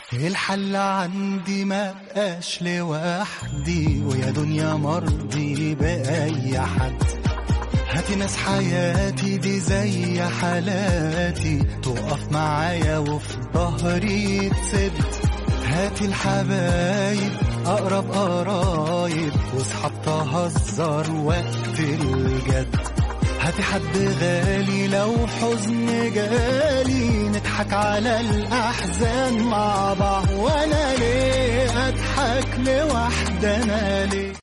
الحل عندي ما بقاش لوحدي ويا دنيا مرضي بأي حد هاتي ناس حياتي دي زي حالاتي تقف معايا وفي ظهري تسد هاتي الحبايب أقرب قرايب واصحاب تهزر وقت الجد هاتي حد غالي لو حزن جالي نضحك على الأحزان مع بعض وأنا ليه أضحك لوحدي أنا ليه